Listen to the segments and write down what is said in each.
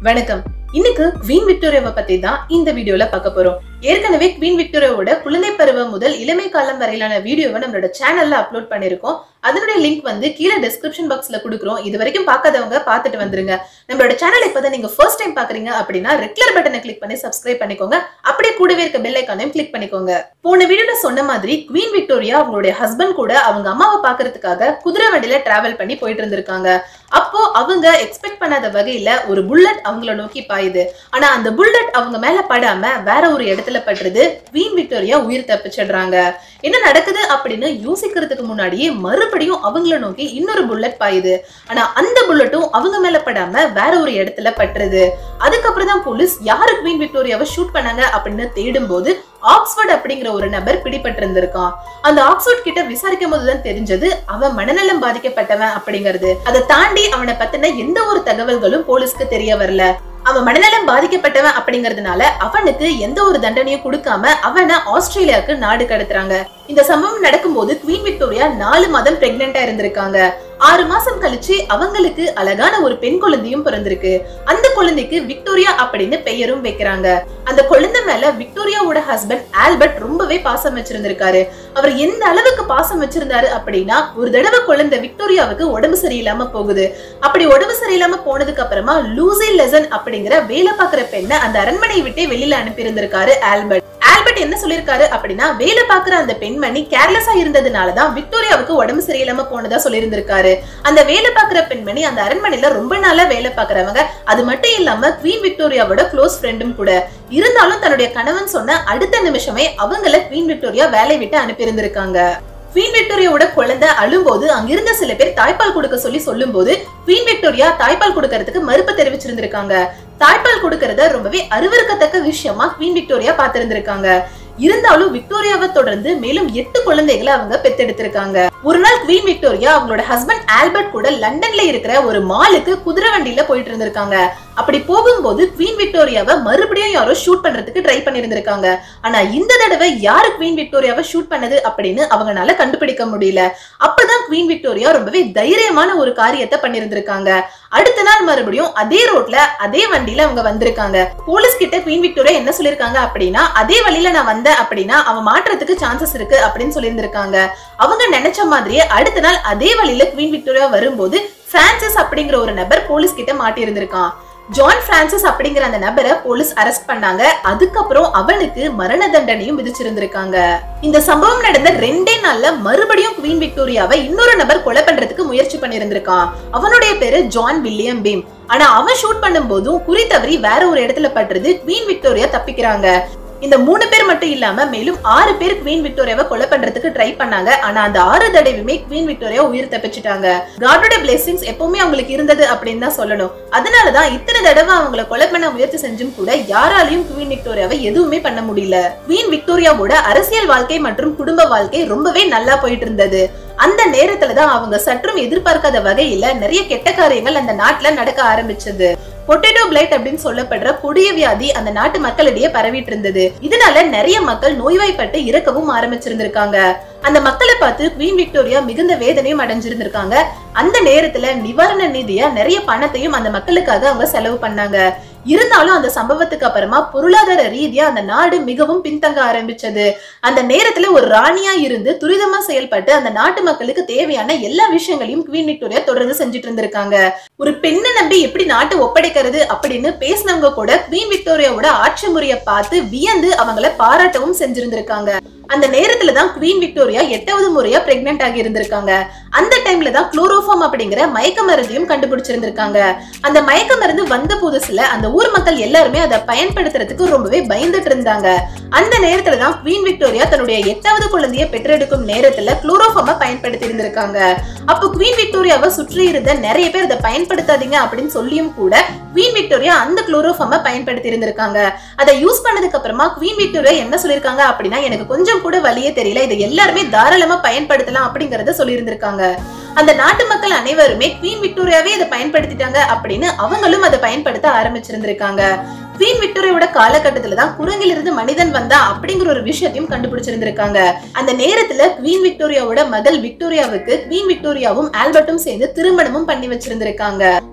வணக்கம் இன்னைக்கு குவீன் விக்டோரியாவை பத்தி தான் இந்த வீடியோல பார்க்க போறோம் ஏற்கனவே குவீன் விக்டோரியாவோட குழந்தை பருவம் முதல் இளமை காலம் வரையிலான வீடியோவை நம்மளோட சேனல்ல அப்லோட் பண்ணிருக்கோம் அதனுடைய லிங்க் வந்து கீழே டிஸ்கிரிப்ஷன் பாக்ஸ்ல கொடுக்குறோம் இது வரைக்கும் பார்க்காதவங்க பார்த்துட்டு வந்துருங்க நம்மளோட சேனல் இப்பதான் நீங்க ஃபர்ஸ்ட் டைம் பாக்குறீங்க அப்படின்னா ரெகுலர் பட்டனை கிளிக் பண்ணி சப்ஸ்கிரைப் பண்ணிக்கோங்க அப்படியே கூடவே இருக்க பெல் ஐக்கானையும் கிளிக் பண்ணிக்கோங்க போன வீடியோல சொன்ன மாதிரி குவீன் விக்டோரியா அவங்களுடைய ஹஸ்பண்ட் கூட அவங்க அம்மாவை பாக்குறதுக்காக குதிரை வண்டியில டிராவல் பண்ணி போயிட்டு இருந்திருக்காங்க அப்போ அவங்க எக்ஸ்பெக்ட் பண்ணாத வகையில ஒரு புல்லட் அவங்கள நோக்கி பாயுது ஆனா அந்த புல்லட் அவங்க மேல படாம வேற ஒரு இடத்துல பட்டுறது குவீன் விக்டோரியா உயிர் தப்பிச்சிடுறாங்க என்ன நடக்குது அப்படின்னு யோசிக்கிறதுக்கு முன்னாடியே மறுபடியும் அவங்கள நோக்கி இன்னொரு புல்லட் பாயுது ஆனா அந்த புல்லட்டும் அவங்க மேல படாம வேற ஒரு இடத்துல பட்டுறது அதுக்கப்புறம் தான் போலீஸ் யாரு குவீன் விக்டோரியாவை ஷூட் பண்ணாங்க அப்படின்னு தேடும் போது ஆக்ஸ்போர்ட் அப்படிங்கிற ஒரு நபர் பிடிபட்டிருந்திருக்கான் அந்த ஆக்ஸ்போர்ட் கிட்ட விசாரிக்கும் போதுதான் தெரிஞ்சது அவன் மனநலம் பாதிக்கப்பட்டவன் அப்படிங்கிறது அதை தாண்டி அவனை பத்தின எந்த ஒரு தகவல்களும் போலீஸ்க்கு தெரிய வரல அவன் மனநலம் பாதிக்கப்பட்டவன் அப்படிங்கறதுனால அவனுக்கு எந்த ஒரு தண்டனையும் கொடுக்காம அவனை ஆஸ்திரேலியாவுக்கு நாடு கடத்துறாங்க இந்த சம்பவம் நடக்கும்போது குவீன் விக்டோரியா நாலு மாதம் பிரெக்னெண்டா இருந்திருக்காங்க ஆறு மாசம் கழிச்சு அவங்களுக்கு அழகான ஒரு பெண் குழந்தையும் பிறந்திருக்கு அந்த குழந்தைக்கு விக்டோரியா அப்படின்னு பெயரும் வைக்கிறாங்க அந்த குழந்தை மேல விக்டோரியாவோட ஹஸ்பண்ட் ஆல்பர்ட் ரொம்பவே பாசம் வச்சிருந்திருக்காரு அவர் எந்த அளவுக்கு பாசம் வச்சிருந்தாரு அப்படின்னா ஒரு தடவை குழந்தை விக்டோரியாவுக்கு உடம்பு சரியில்லாம போகுது அப்படி உடம்பு சரியில்லாம போனதுக்கு அப்புறமா லூசி லெசன் அப்படிங்கிற வேலை பார்க்கிற பெண்ணை அந்த அரண்மனையை விட்டே வெளியில அனுப்பி இருந்திருக்காரு ஆல்பர்ட் ஆல்பர்ட் என்ன சொல்லிருக்காரு அப்படின்னா வேலை பார்க்கிற அந்த பெண்மணி கேர்லெஸ்ஸா இருந்ததுனாலதான் விக்டோரியாவுக்கு உடம்பு சரியில்லாம போனதா சொல்லியிருந்திருக்காரு அந்த வேலை பார்க்கிற பெண்மணி அந்த அரண்மனையில ரொம்ப நாளா வேலை பார்க்கறவங்க அது மட்டும் இல்லாம குவீன் விக்டோரியாவோட க்ளோஸ் ஃப்ரெண்டும் கூட இருந்தாலும் தன்னுடைய கணவன் சொன்ன அடுத்த நிமிஷமே அவங்கள குவீன் விக்டோரியா வேலை விட்டு அனுப்பியிருந்திருக்காங்க குவீன் விக்டோரியாவோட குழந்தை அழும்போது அங்கிருந்த சில பேர் தாய்ப்பால் கொடுக்க சொல்லி சொல்லும்போது குவீன் விக்டோரியா தாய்ப்பால் கொடுக்கறதுக்கு மறுப்பு தெரிவிச்சிருந்திருக்காங்க தாய்ப்பால் கொடுக்கறத ரொம்பவே அருவருக்கத்தக்க விஷயமா குவீன் விக்டோரியா பார்த்திருந்திருக்காங்க இருந்தாலும் விக்டோரியாவை தொடர்ந்து மேலும் எட்டு குழந்தைகளை அவங்க பெத்தெடுத்திருக்காங்க ஒரு நாள் குவீன் விக்டோரியா அவங்களோட ஹஸ்பண்ட் ஆல்பர்ட் கூட லண்டன்ல இருக்கிற ஒரு மாலுக்கு குதிரை வண்டியில போயிட்டு இருந்திருக்காங்க அப்படி போகும்போது குவீன் விக்டோரியாவை மறுபடியும் யாரோ ஷூட் பண்றதுக்கு ட்ரை பண்ணிருந்திருக்காங்க ஆனா இந்த தடவை யாரு குவீன் விக்டோரியாவை ஷூட் பண்ணது அப்படின்னு அவங்களால கண்டுபிடிக்க முடியல அப்பதான் குவீன் விக்டோரியா ரொம்பவே தைரியமான ஒரு காரியத்தை பண்ணிருந்திருக்காங்க அடுத்த நாள் மறுபடியும் அதே ரோட்ல அதே வண்டியில அவங்க வந்திருக்காங்க போலீஸ் கிட்ட குவீன் விக்டோரியா என்ன சொல்லிருக்காங்க அப்படின்னா அதே வழியில நான் வந்தேன் அப்படின்னா அவன் மாற்றத்துக்கு சான்சஸ் இருக்கு அப்படின்னு சொல்லியிருந்திருக்காங்க அவங்க நினைச்ச மாதிரியே அடுத்த நாள் அதே வழியில குவீன் விக்டோரியா வரும்போது பிரான்சிஸ் அப்படிங்கிற ஒரு நபர் போலீஸ் கிட்ட மாட்டி இருந்திருக்கான் ஜான் பிரான்சிஸ் அப்படிங்கிற அந்த நபரை போலீஸ் அரெஸ்ட் பண்ணாங்க அதுக்கப்புறம் அவனுக்கு மரண தண்டனையும் விதிச்சிருந்திருக்காங்க இந்த சம்பவம் நடந்த ரெண்டே நாள்ல மறுபடியும் குவீன் விக்டோரியாவை இன்னொரு நபர் கொலை பண்றதுக்கு முயற்சி பண்ணியிருந்திருக்கான் அவனுடைய பேரு ஜான் வில்லியம் பீம் ஆனா அவன் ஷூட் பண்ணும் போதும் குறி தவறி வேற ஒரு இடத்துல பட்டுறது குவீன் விக்டோரியா தப்பிக்கிறாங்க இந்த மூணு பேர் மட்டும் இல்லாம மேலும் ஆறு பேர் குவீன் விக்டோரியாவை கொலை பண்றதுக்கு ட்ரை பண்ணாங்க ஆனா அந்த ஆறு தடவையுமே குவீன் விக்டோரியா உயிர் தப்பிச்சிட்டாங்க காடோட பிளெஸிங்ஸ் எப்பவுமே அவங்களுக்கு இருந்தது அப்படின்னு தான் சொல்லணும் அதனாலதான் இத்தனை தடவை அவங்கள கொலை பண்ண முயற்சி செஞ்சும் கூட யாராலையும் குவீன் விக்டோரியாவை எதுவுமே பண்ண முடியல குவீன் விக்டோரியாவோட அரசியல் வாழ்க்கை மற்றும் குடும்ப வாழ்க்கை ரொம்பவே நல்லா போயிட்டு இருந்தது அந்த நேரத்துல தான் அவங்க சற்றும் எதிர்பார்க்காத வகையில நிறைய கெட்ட காரியங்கள் அந்த நாட்டுல நடக்க ஆரம்பிச்சது பொட்டேட்டோ பிளைட் அப்படின்னு சொல்லப்படுற கொடிய வியாதி அந்த நாட்டு மக்களிடையே பரவிட்டு இருந்தது இதனால நிறைய மக்கள் நோய்வாய்ப்பட்டு இறக்கவும் ஆரம்பிச்சிருந்திருக்காங்க அந்த மக்களை பார்த்து குவீன் விக்டோரியா மிகுந்த வேதனையும் அடைஞ்சிருந்திருக்காங்க அந்த நேரத்துல நிவாரண நிதியா நிறைய பணத்தையும் அந்த மக்களுக்காக அவங்க செலவு பண்ணாங்க இருந்தாலும் அந்த சம்பவத்துக்கு அப்புறமா பொருளாதார ரீதியா அந்த நாடு மிகவும் பின்தங்க ஆரம்பிச்சது அந்த நேரத்துல ஒரு ராணியா இருந்து துரிதமா செயல்பட்டு அந்த நாட்டு மக்களுக்கு தேவையான எல்லா விஷயங்களையும் குவீன் விக்டோரியா தொடர்ந்து செஞ்சுட்டு இருந்திருக்காங்க ஒரு பெண்ணை நம்பி எப்படி நாட்டை ஒப்படைக்கிறது அப்படின்னு பேசினவங்க கூட குவீன் விக்டோரியாவோட ஆட்சி முறையை பார்த்து வியந்து அவங்கள பாராட்டவும் செஞ்சிருந்திருக்காங்க அந்த நேரத்துல தான் குவீன் விக்டோரியா எட்டாவது முறையா பிரெக்னென்ட் ஆகி இருந்திருக்காங்க அந்த டைம்ல தான் குளோரோஃபார்ம் அப்படிங்கிற மயக்க மருந்தையும் கண்டுபிடிச்சிருந்திருக்காங்க அந்த மயக்க மருந்து வந்த புதுசுல அந்த ஊர் மக்கள் எல்லாருமே அதை பயன்படுத்துறதுக்கு ரொம்பவே பயந்துட்டு இருந்தாங்க அந்த நேரத்துல தான் குவீன் விக்டோரியா தன்னுடைய எட்டாவது குழந்தைய பெற்றெடுக்கும் நேரத்துல குளோரோஃபார்ம பயன்படுத்தி இருந்திருக்காங்க அப்போ குவீன் விக்டோரியாவை சுற்றி இருந்த நிறைய பேர் அதை பயன்படுத்தாதீங்க அப்படின்னு சொல்லியும் கூட குவீன் விக்டோரியா அந்த குளோரோஃபார்ம பயன்படுத்தி இருந்திருக்காங்க அதை யூஸ் பண்ணதுக்கு அப்புறமா குவீன் விக்டோரியா என்ன சொல்லிருக்காங்க அப்படின்னா எனக்கு கொஞ்சம் கூட வழியே தெரியல இதை எல்லாருமே தாராளமா பயன்படுத்தலாம் அப்படிங்கறத சொல்லியிருந்திருக்காங்க அந்த நாட்டு மக்கள் அனைவருமே குவீன் விக்டோரியாவே இதை பயன்படுத்திட்டாங்க அப்படின்னு அவங்களும் அதை பயன்படுத்த ஆரம்பிச்சிருந்திருக்காங்க குவீன் விக்டோரியாவோட காலகட்டத்துல தான் குரங்கிலிருந்து மனிதன் வந்தா அப்படிங்கிற ஒரு விஷயத்தையும் கண்டுபிடிச்சிருந்திருக்காங்க அந்த நேரத்துல குவீன் விக்டோரியாவோட மகள் விக்டோரியாவுக்கு குவீன் விக்டோரியாவும் ஆல்பர்ட்டும் சேர்ந்து திருமணமும் பண்ணி வச்சிருந்திருக்காங்க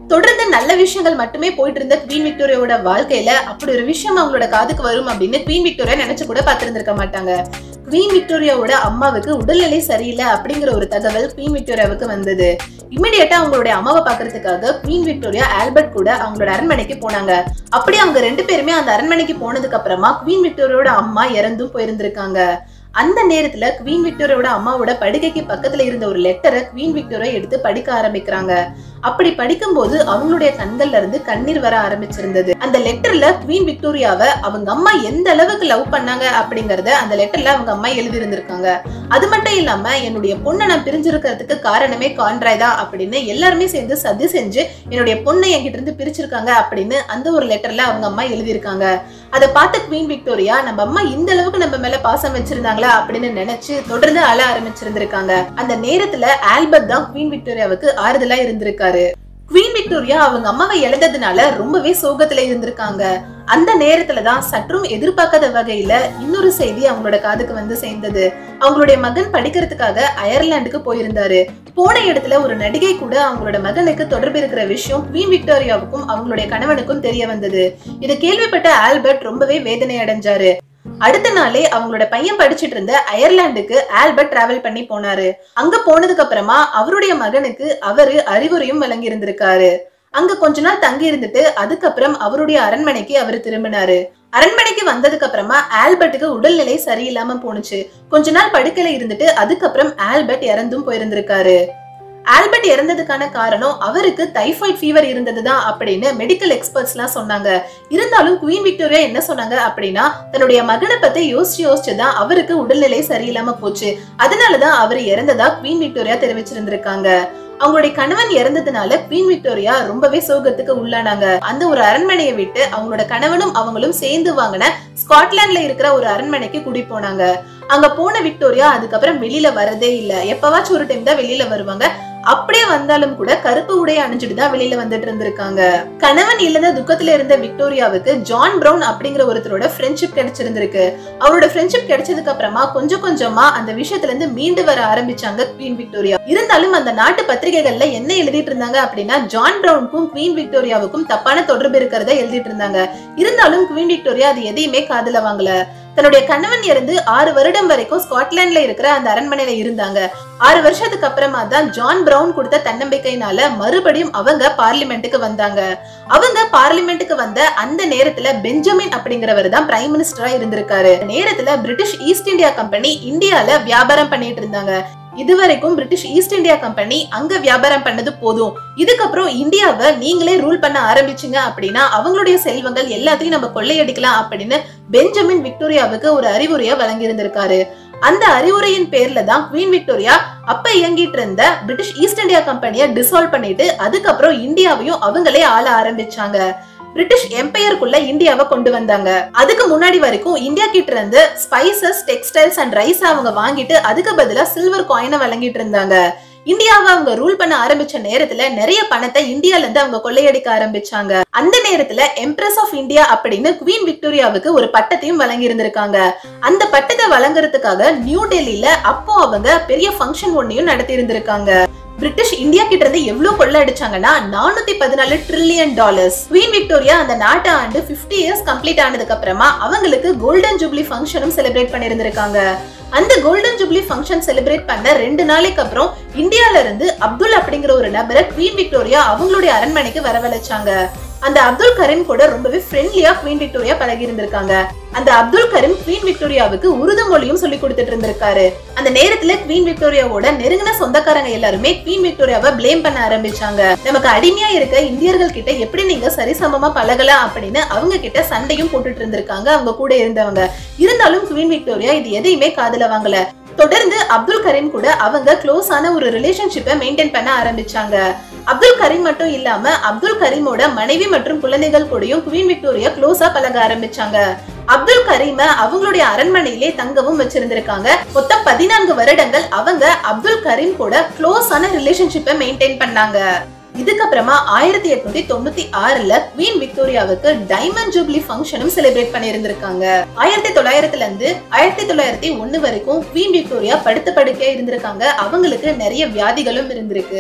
தொடர்ந்து நல்ல விஷயங்கள் மட்டுமே போயிட்டு இருந்த குவீன் விக்டோரியாவோட வாழ்க்கையில அப்படி ஒரு விஷயம் அவங்களோட காதுக்கு வரும் அப்படின்னு குவீன் விக்டோரியா நினைச்சு கூட பார்த்திருந்திருக்க மாட்டாங்க குவீன் விக்டோரியாவோட அம்மாவுக்கு உடல்நிலை சரியில்லை அப்படிங்கிற ஒரு தகவல் குவீன் விக்டோரியாவுக்கு வந்தது இமிடியேட்டா அவங்களுடைய அம்மாவை பாக்குறதுக்காக குவீன் விக்டோரியா ஆல்பர்ட் கூட அவங்களோட அரண்மனைக்கு போனாங்க அப்படி அவங்க ரெண்டு பேருமே அந்த அரண்மனைக்கு போனதுக்கு அப்புறமா குவீன் விக்டோரியாவோட அம்மா இறந்தும் போயிருந்திருக்காங்க அந்த நேரத்துல குவீன் விக்டோரியாவோட அம்மாவோட படுக்கைக்கு பக்கத்துல இருந்த ஒரு லெட்டரை குவீன் விக்டோரியா எடுத்து படிக்க ஆரம்பிக்கிறாங்க அப்படி படிக்கும்போது அவங்களுடைய கண்கள்ல இருந்து கண்ணீர் வர ஆரம்பிச்சிருந்தது அந்த லெட்டர்ல குவீன் விக்டோரியாவை அவங்க அம்மா எந்த அளவுக்கு லவ் பண்ணாங்க அப்படிங்கறத அந்த லெட்டர்ல அவங்க அம்மா எழுதி இருந்திருக்காங்க அது மட்டும் இல்லாம என்னுடைய பொண்ணை நான் பிரிஞ்சிருக்கிறதுக்கு காரணமே கான்ட்ராய் தான் அப்படின்னு எல்லாருமே சேர்ந்து சதி செஞ்சு என்னுடைய பொண்ணை என்கிட்ட இருந்து பிரிச்சிருக்காங்க அப்படின்னு அந்த ஒரு லெட்டர்ல அவங்க அம்மா எழுதியிருக்காங்க அதை பார்த்த குவீன் விக்டோரியா நம்ம அம்மா இந்த அளவுக்கு நம்ம மேல பாசம் வச்சிருந்தாங்களா அப்படின்னு நினைச்சு தொடர்ந்து அழ ஆரம்பிச்சிருந்திருக்காங்க அந்த நேரத்துல ஆல்பர்ட் தான் குவீன் விக்டோரியாவுக்கு ஆறுதலா இருந்திருக்காரு குவீன் விக்டோரியா அவங்க அம்மாவை இழந்ததுனால ரொம்பவே சோகத்துல இருந்திருக்காங்க அந்த நேரத்துல தான் சற்றும் எதிர்பார்க்காத வகையில இன்னொரு செய்தி அவங்களோட காதுக்கு வந்து சேர்ந்தது அவங்களுடைய மகன் படிக்கிறதுக்காக அயர்லாந்துக்கு போயிருந்தாரு போன இடத்துல ஒரு நடிகை கூட அவங்களோட மகனுக்கு தொடர்பு இருக்கிற விஷயம் குவீன் விக்டோரியாவுக்கும் அவங்களுடைய கணவனுக்கும் தெரிய வந்தது இதை கேள்விப்பட்ட ஆல்பர்ட் ரொம்பவே வேதனை அடைஞ்சாரு அடுத்த நாளே அவங்களோட பையன் படிச்சிட்டு இருந்த அயர்லாந்துக்கு ஆல்பர்ட் டிராவல் பண்ணி போனாரு அங்க போனதுக்கு அப்புறமா அவருடைய மகனுக்கு அவரு அறிவுரையும் வழங்கி இருந்திருக்காரு அங்க கொஞ்ச நாள் தங்கி இருந்துட்டு அதுக்கப்புறம் அவருடைய அரண்மனைக்கு அவர் திரும்பினாரு அரண்மனைக்கு வந்ததுக்கு அப்புறமா ஆல்பர்ட்டுக்கு உடல்நிலை சரியில்லாம போனுச்சு கொஞ்ச நாள் படுக்கையில இருந்துட்டு அதுக்கப்புறம் ஆல்பர்ட் இறந்தும் போயிருந்திருக்காரு ஆல்பர்ட் இறந்ததுக்கான காரணம் அவருக்கு டைஃபாய்ட் ஃபீவர் இருந்ததுதான் அப்படின்னு மெடிக்கல் எக்ஸ்பர்ட்ஸ் எல்லாம் சொன்னாங்க இருந்தாலும் குவீன் விக்டோரியா என்ன சொன்னாங்க அப்படின்னா தன்னுடைய மகனை பத்தி யோசிச்சு யோசிச்சு தான் அவருக்கு உடல்நிலை சரியில்லாம போச்சு அதனாலதான் அவர் இறந்ததா குவீன் விக்டோரியா தெரிவிச்சிருந்திருக்காங்க அவங்களுடைய கணவன் இறந்ததுனால குவீன் விக்டோரியா ரொம்பவே சோகத்துக்கு உள்ளானாங்க அந்த ஒரு அரண்மனையை விட்டு அவங்களோட கணவனும் அவங்களும் சேர்ந்து வாங்கின ஸ்காட்லாண்ட்ல இருக்கிற ஒரு அரண்மனைக்கு குடி போனாங்க அங்க போன விக்டோரியா அதுக்கப்புறம் வெளியில வரதே இல்ல எப்பவாச்சும் ஒரு டைம் தான் வெளியில வருவாங்க அப்படியே வந்தாலும் கூட கருப்பு உடைய அணிஞ்சிட்டு தான் வெளியில வந்துட்டு இருந்திருக்காங்க கணவன் இல்லாத துக்கத்துல இருந்த விக்டோரியாவுக்கு ஜான் பிரவுன் அப்படிங்கிற ஒருத்தரோட ஃப்ரெண்ட்ஷிப் கிடைச்சிருந்திருக்கு அவரோட ஃப்ரெண்ட்ஷிப் கிடைச்சதுக்கு அப்புறமா கொஞ்சம் கொஞ்சமா அந்த விஷயத்துல இருந்து மீண்டு வர ஆரம்பிச்சாங்க குவீன் விக்டோரியா இருந்தாலும் அந்த நாட்டு பத்திரிகைகள்ல என்ன எழுதிட்டு இருந்தாங்க அப்படின்னா ஜான் பிரவுனுக்கும் குவீன் விக்டோரியாவுக்கும் தப்பான தொடர்பு இருக்கிறத எழுதிட்டு இருந்தாங்க இருந்தாலும் குவீன் விக்டோரியா அது எதையுமே காதுல வாங்கல தன்னுடைய கணவன் இருந்து ஆறு வருடம் வரைக்கும் ஸ்காட்லாண்ட்ல இருக்கிற அந்த அரண்மனையில இருந்தாங்க ஆறு வருஷத்துக்கு அப்புறமா தான் ஜான் பிரவுன் கொடுத்த தன்னம்பிக்கையினால மறுபடியும் அவங்க பார்லிமெண்ட்டுக்கு வந்தாங்க அவங்க பார்லிமெண்ட்டுக்கு வந்த அந்த நேரத்துல பெஞ்சமின் அப்படிங்கிறவர் தான் பிரைம் மினிஸ்டரா இருந்திருக்காரு நேரத்துல பிரிட்டிஷ் ஈஸ்ட் இந்தியா கம்பெனி இந்தியால வியாபாரம் பண்ணிட்டு இருந்தாங்க இதுவரைக்கும் பிரிட்டிஷ் ஈஸ்ட் இந்தியா கம்பெனி அங்க வியாபாரம் பண்ணது போதும் இதுக்கப்புறம் இந்தியாவை நீங்களே ரூல் பண்ண ஆரம்பிச்சீங்க அப்படின்னா அவங்களுடைய செல்வங்கள் எல்லாத்தையும் நம்ம கொள்ளையடிக்கலாம் அப்படின்னு பெஞ்சமின் விக்டோரியாவுக்கு ஒரு அறிவுரையை வழங்கி இருந்திருக்காரு அந்த அறிவுரையின் பேர்ல தான் குவீன் விக்டோரியா அப்ப இயங்கிட்டு இருந்த பிரிட்டிஷ் ஈஸ்ட் இந்தியா கம்பெனியை டிசால்வ் பண்ணிட்டு அதுக்கப்புறம் இந்தியாவையும் அவங்களே ஆள ஆரம்பிச்சாங்க பிரிட்டிஷ் எம்பையருக்குள்ள இந்தியாவை கொண்டு வந்தாங்க அதுக்கு முன்னாடி வரைக்கும் இந்தியா கிட்ட இருந்து ஸ்பைசஸ் டெக்ஸ்டைல்ஸ் அண்ட் ரைஸ் அவங்க வாங்கிட்டு அதுக்கு பதிலா சில்வர் காயினை வழங்கிட்டு இருந்தாங்க இந்தியாவை அவங்க ரூல் பண்ண ஆரம்பிச்ச நேரத்துல நிறைய பணத்தை இந்தியால இருந்து அவங்க கொள்ளையடிக்க ஆரம்பிச்சாங்க அந்த நேரத்துல எம்ப்ரஸ் ஆஃப் இந்தியா அப்படின்னு குவீன் விக்டோரியாவுக்கு ஒரு பட்டத்தையும் வழங்கி இருந்திருக்காங்க அந்த பட்டத்தை வழங்குறதுக்காக நியூ டெல்லியில அப்போ அவங்க பெரிய ஃபங்க்ஷன் ஒன்னையும் நடத்தி இருந்திருக்காங்க பிரிட்டிஷ் இந்தியா கிட்ட இருந்து எவ்வளவு கொள்ள அடிச்சாங்கன்னா நானூத்தி பதினாலு ட்ரில்லியன் டாலர்ஸ் குவீன் விக்டோரியா அந்த நாட்டு ஆண்டு 50 இயர்ஸ் கம்ப்ளீட் ஆனதுக்கு அப்புறமா அவங்களுக்கு கோல்டன் ஜூப்ளி ஃபங்க்ஷனும் செலிப்ரேட் பண்ணியிருந்திருக்காங்க அந்த கோல்டன் ஜூப்ளி ஃபங்க்ஷன் செலிப்ரேட் பண்ண ரெண்டு நாளைக்கு அப்புறம் இந்தியால இருந்து அப்துல் அப்படிங்கிற ஒரு நபரை குவீன் விக்டோரியா அவங்களுடைய அரண்மனைக்கு வரவழைச்சாங்க அந்த அப்துல் கரீம் கூட ரொம்பவே ஃப்ரெண்ட்லியா குவீன் விக்டோரியா பழகி இருந்திருக்காங்க அந்த அப்துல் கரீம் குவீன் விக்டோரியாவுக்கு உருது மொழியும் சொல்லி கொடுத்துட்டு இருந்திருக்காரு அந்த நேரத்துல குவீன் விக்டோரியாவோட நெருங்கின சொந்தக்காரங்க எல்லாருமே குவீன் விக்டோரியாவை ப்ளேம் பண்ண ஆரம்பிச்சாங்க நமக்கு அடிமையா இருக்க இந்தியர்கள் கிட்ட எப்படி நீங்க சரிசமமா பழகலாம் அப்படின்னு அவங்க கிட்ட சண்டையும் போட்டுட்டு இருந்திருக்காங்க அவங்க கூட இருந்தவங்க இருந்தாலும் குவீன் விக்டோரியா இது எதையுமே காதுல வாங்கல தொடர்ந்து அப்துல் கரீம் கூட அவங்க க்ளோஸான ஒரு ரிலேஷன்ஷிப்பை மெயின்டைன் பண்ண ஆரம்பிச்சாங்க அப்துல் கரீம் மட்டும் இல்லாம அப்துல் கரீமோட மனைவி மற்றும் குழந்தைகள் கூடயும் குவீன் விக்டோரியா க்ளோஸா பழக ஆரம்பிச்சாங்க அப்துல் கரீம அவங்களுடைய அரண்மனையிலே தங்கவும் வச்சிருந்திருக்காங்க மொத்தம் பதினான்கு வருடங்கள் அவங்க அப்துல் கரீம் கூட க்ளோஸான ரிலேஷன்ஷிப்பை மெயின்டைன் பண்ணாங்க இதுக்கப்புறமா ஆயிரத்தி எட்நூத்தி தொண்ணூத்தி ஆறுல குவீன் விக்டோரியாவுக்கு டைமண்ட் ஜூப்ளி ஃபங்க்ஷனும் செலிப்ரேட் பண்ணியிருந்திருக்காங்க ஆயிரத்தி தொள்ளாயிரத்துல இருந்து ஆயிரத்தி தொள்ளாயிரத்தி ஒண்ணு வரைக்கும் குவீன் விக்டோரியா படுத்த படுக்கையா இருந்திருக்காங்க அவங்களுக்கு நிறைய வியாதிகளும் இருந்திருக்கு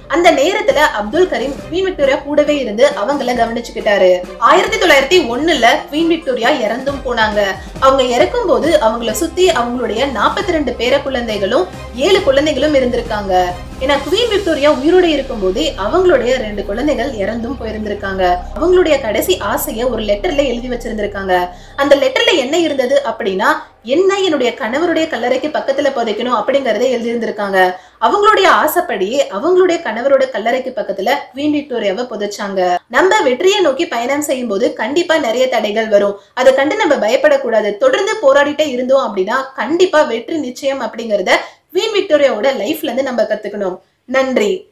அந்த நேரத்துல அப்துல் கரீம் குவீன் விக்டோரியா கூடவே இருந்து அவங்கள கவனிச்சுக்கிட்டாரு ஆயிரத்தி தொள்ளாயிரத்தி ஒண்ணுல குவீன் விக்டோரியா இறந்தும் போனாங்க அவங்க இறக்கும் போது அவங்கள சுத்தி அவங்களுடைய நாற்பத்தி ரெண்டு பேர குழந்தைகளும் ஏழு குழந்தைகளும் இருந்திருக்காங்க ஏன்னா குவீன் விக்டோரியா உயிரோட இருக்கும் போதே அவங்களுடைய ரெண்டு குழந்தைகள் இறந்தும் போயிருந்திருக்காங்க அவங்களுடைய கடைசி ஆசைய ஒரு லெட்டர்ல எழுதி வச்சிருந்திருக்காங்க அந்த லெட்டர்ல என்ன இருந்தது அப்படின்னா என்ன என்னுடைய கணவருடைய கல்லறைக்கு பக்கத்துல புதைக்கணும் அப்படிங்கறத எழுதியிருந்திருக்காங்க அவங்களுடைய ஆசைப்படியே அவங்களுடைய கணவரோட கல்லறைக்கு பக்கத்துல குவீன் விக்டோரியாவை புதைச்சாங்க நம்ம வெற்றியை நோக்கி பயணம் செய்யும் போது கண்டிப்பா நிறைய தடைகள் வரும் அதை கண்டு நம்ம பயப்படக்கூடாது தொடர்ந்து போராடிட்டே இருந்தோம் அப்படின்னா கண்டிப்பா வெற்றி நிச்சயம் அப்படிங்கறத குவீன் விக்டோரியாவோட லைஃப்ல இருந்து நம்ம கத்துக்கணும் நன்றி